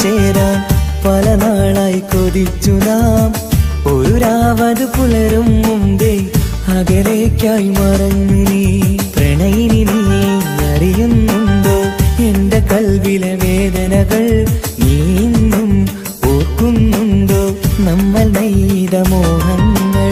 ചേരാൻ പല നാളായി കൊതിച്ചു നാം ഒരു രാവത് പുലരും മുമ്പേ അകലേക്കായി മറഞ്ഞു നീ പ്രണയിനി നീ അറിയുന്നുണ്ടോ എന്റെ കൽവിലെ വേദനകൾ നീ ഇന്നും ഓർക്കുന്നുണ്ടോ നമ്മൾ നെയ്ത മോഹങ്ങൾ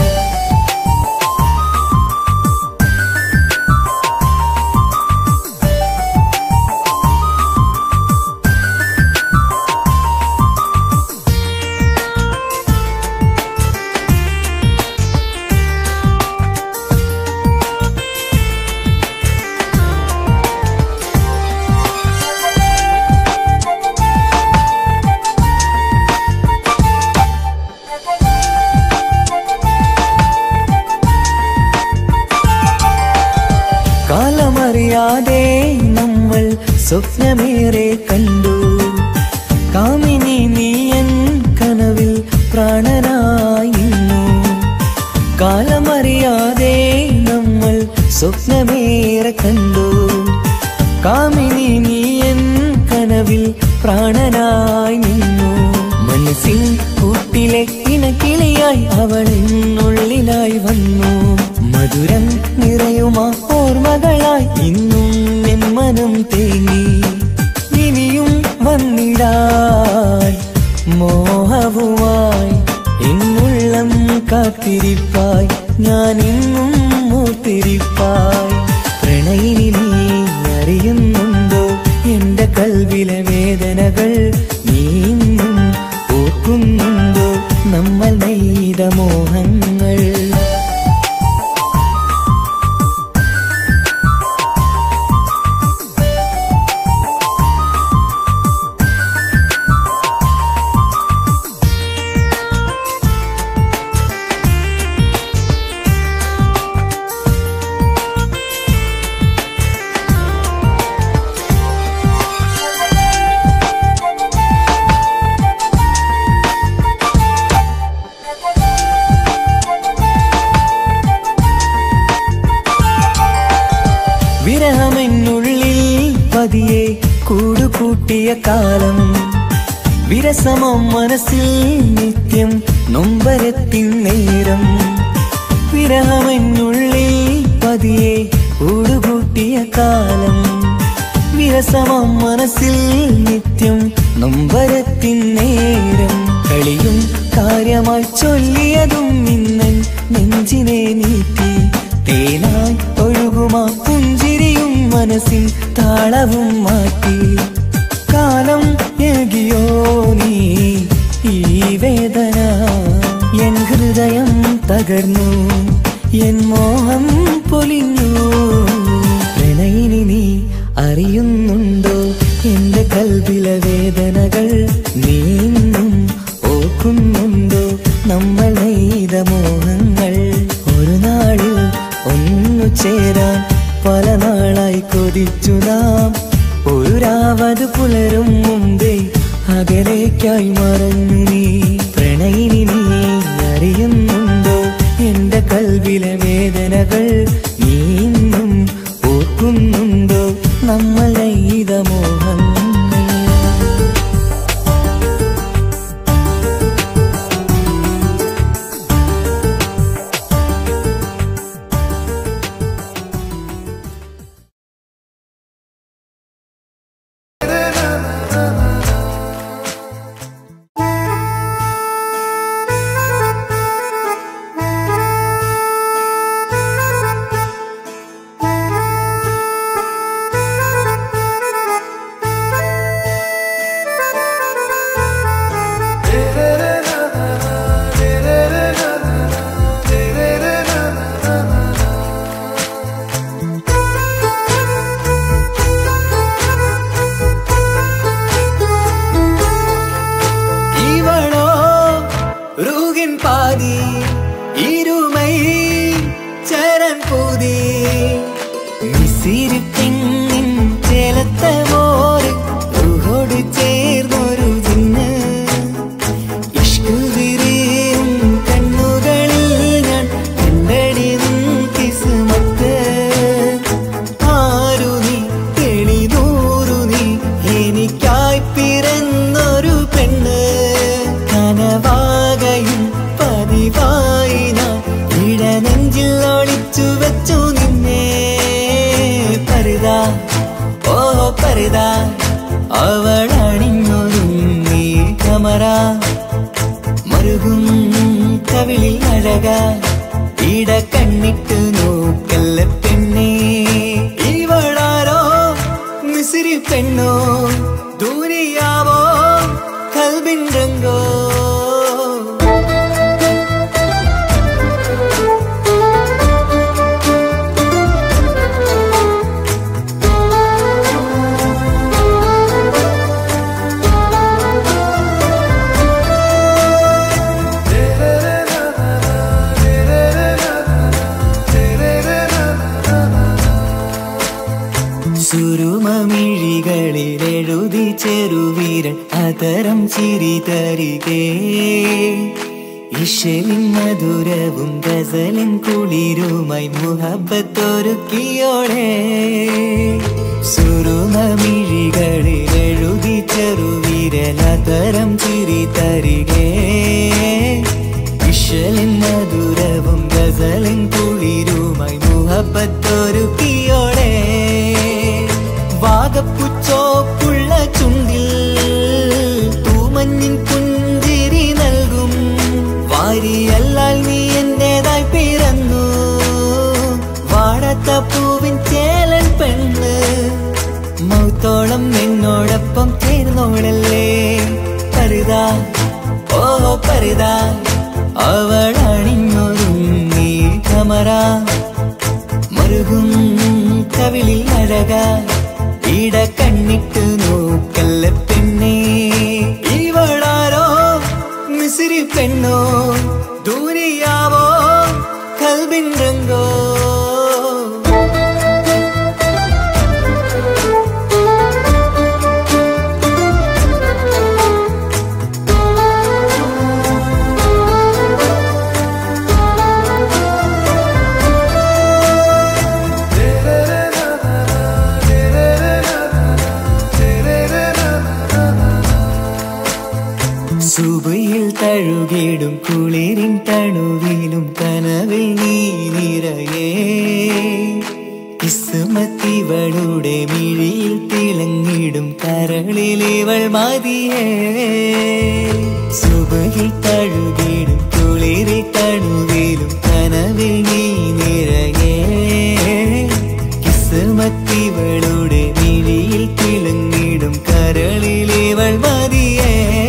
കാലമറിയാതെ നമ്മൾ സ്വപ്നമേറെ കണ്ടു കാമിനി നീയൻ കനവിൽ പ്രാണനായി നിന്നു കാലമറിയാതെ നമ്മൾ സ്വപ്നമേറെ കണ്ടു കാമിനി നീയൻ കനവിൽ പ്രാണനായി നിന്നു മനസ്സിൽ കൂട്ടിലെ ഇണക്കിളിയായി അവൾ എന്നുള്ളിലായി വന്നു മധുരം നിറയുമാ ഓർമ്മകളായി ഇന്നും എൻ മനം തേങ്ങി ഇനിയും വന്നിടാൻ മോഹവുമായി എന്നുള്ളം കാത്തിരിപ്പായി ഞാൻ ഇന്നും മൂത്തിരിപ്പായി പ്രണയിനി നീ അറിയുന്നുണ്ടോ എന്റെ കൽവിലെ വേദനകൾ നീ ഇന്നും ഓർക്കുന്നുണ്ടോ നമ്മൾ നെയ്ത മോഹങ്ങൾ വിരഹമെന്നുള്ളിൽ പതിയെ കൂടുകൂട്ടിയ കാലം വിരസമം മനസ്സിൽ നിത്യം നൊമ്പരത്തിൻ നേരം വിരഹമെന്നുള്ളിൽ പതിയെ കൂടുകൂട്ടിയ കാലം വിരസമം മനസ്സിൽ നിത്യം നൊമ്പരത്തിൻ നേരം കളിയും കാര്യമായി ചൊല്ലിയതും നിന്നൻ നെഞ്ചിനെ നീട്ടി തേനായി ഒഴുകുമാ പുഞ്ചിരിയും മനസ്സിൻ താളവും മാറ്റി കാലം ഏകിയോ നീ ഈ വേദന എൻ ഹൃദയം തകർന്നു എൻ മോഹം പൊലിഞ്ഞു പ്രണയിനി നീ അറിയുന്നുണ്ടോ എന്റെ കൽവിലെ വേദനകൾ നീ ഇന്നും ഓർക്കുന്നുണ്ടോ നമ്മൾ നെയ്ത മോഹങ്ങൾ ഒരു നാളിൽ ഒന്നു ചേരാൻ പല നാളായി കൊതിച്ചു നാം ഒരു രാവത് പുലരും മുമ്പേ അകലേക്കായി മറഞ്ഞു നീ പ്രണയിനി നീ അറിയുന്നുണ്ടോ എന്റെ കൽവിലെ വേദനകൾ നീ ഇന്നും ഓർക്കുന്നുണ്ടോ നമ്മൾ നെയ്ത മോഹങ്ങൾ Thank you. പരുതാ അവൾ അണിഞ്ഞൊരുങ്ങി കമറ മറുകും കവിളിൽ അഴക ഇട കണ്ണിട്ട് നോക്കല്ല പെണ്ണേ ഇവളാരോ മിസിരി പെണ്ണോ ദൂരിയാവോ കൽബിൻ രംഗോ സുരുമമിഴികളിൽ എഴുതി ചെറുവീരൻ അതരം ചിരി തരികേ ഇഷലിൻ മധുരവും ഗസലിൻ കുളിരുമായി മുഹബത്തൊരുക്കിയോടെ സുരുമമിഴികളിൽ എഴുതി ചെറുവീരൻ അതരം ചിരി തരികേ ഇഷലിൻ മധുരവും ഗസലിൻ കുളിരുമായി മുഹബത്തൊരുക്കിയോടെ വാഗപ്പുച്ചോപ്പുള്ള ചുണ്ടിൽ തൂമഞ്ഞിൻ പുഞ്ചിരി നൽകും വാരിയല്ലാൽ നീ എന്റേതായി പിറന്നു വാടത്ത പൂവിൻ ചേലൻ പെണ്ണ് മൗത്തോളം എന്നോടൊപ്പം ചേർന്നോളല്ലേ പരുതാ ഓ പരുതാ അവൾ അണിഞ്ഞൊരുങ്ങി കമറ മറുകും കവിളിൽ അഴക ഇട കണ്ണിട്ട് നോക്കല്ല പെണ്ണേ ഇവളാരോ മിസിരി പെണ്ണോ ദൂരിയാവോ കൽബിൻ രംഗോ സുബയിൽ തഴുകിടും കുളിരിൻ തണുവിലും കനവിൽ നീ നിറയേ കിസ്മത്തിവളുടെ മിഴിയിൽ തിളങ്ങിടും കരളിലിവൾ മതിയേ സുബയിൽ തഴുകിടും കുളിരിൽ തണുവിലും കനവിൽ നീ നിറയേ കിസ്മത്തിവളുടെ മിഴിയിൽ തിളങ്ങിടും കരളിലിവൾ മതിയേ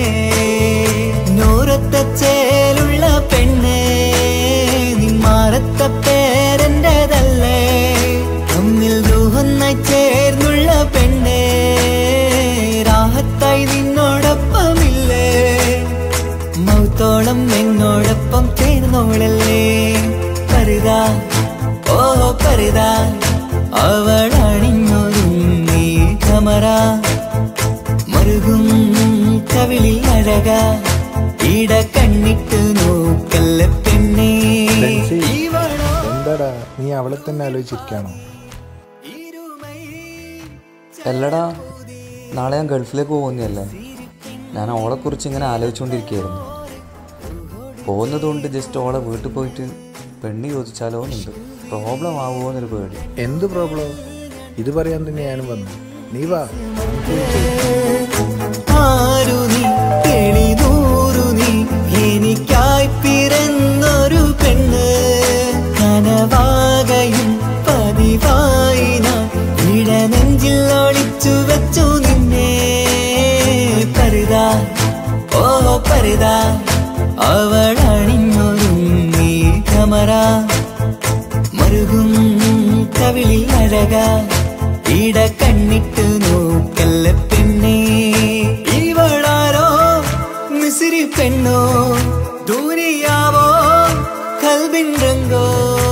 നൂറത്ത ചേലുള്ള പെണ്ണ് നിന്മാറത്ത പേരെന്റേതല്ലേ തമ്മിൽ ദൂഹന്നായി ചേർന്നുള്ള പെണ്ണ് രാഹത്തായി നിന്നോടൊപ്പമില്ലേ മൗത്തോളം എന്നോടൊപ്പം ചേർന്നോളല്ലേ പരുതാ ഓ പരുതാ അവൾ അണിഞ്ഞൊരുങ്ങി കമറ മറുകും കവിളിൽ അഴക ഇട കണ്ണിട്ട് നോക്കല്ല പെണ്ണേ ബെൻസി. ഇവളോ എന്താടാ നീ അവളെ തന്നെ ആലോചിച്ചിരിക്കാണോ ഇരുമൈ അല്ലടാ നാളെ ഞാൻ ഗൾഫിലേക്ക് പോകുന്നതല്ലേ ഞാൻ ഓളെക്കുറിച്ച് ഇങ്ങനെ ആലോചിച്ചുകൊണ്ടിരിക്കുകയായിരുന്നു പോകുന്നതുകൊണ്ട് ജസ്റ്റ് ഓളെ വീട്ടിൽ പോയിട്ട് പെണ്ണ് ചോദിച്ചാലോ എന്നുണ്ട് പ്രോബ്ലം ആവുമോ എന്നൊരു പേടി എന്ത് പ്രോബ്ലം ഇത് പറയാൻ തന്നെ ഞാനും വന്നു നീ വാ ആരു നീ തെളിനൂറു നീ എനിക്കായി പിറന്നൊരു പെണ്ണ് കനവാകയും പതിവായി ഞാൻ ഇടനെഞ്ചിൽ ഒളിച്ചു വെച്ചു നിന്നെ പരുതാ ഓ പരുതാ അവൾ അണിഞ്ഞൊരുങ്ങി കമറ മറുകും കവിളിൽ അഴക ഇട കണ്ണിട്ട് നോക്കല്ല പെണ്ണേ ഇവളാരോ മിസിരി പെണ്ണോ ദൂരിയാവോ കൽബിൻ രംഗോ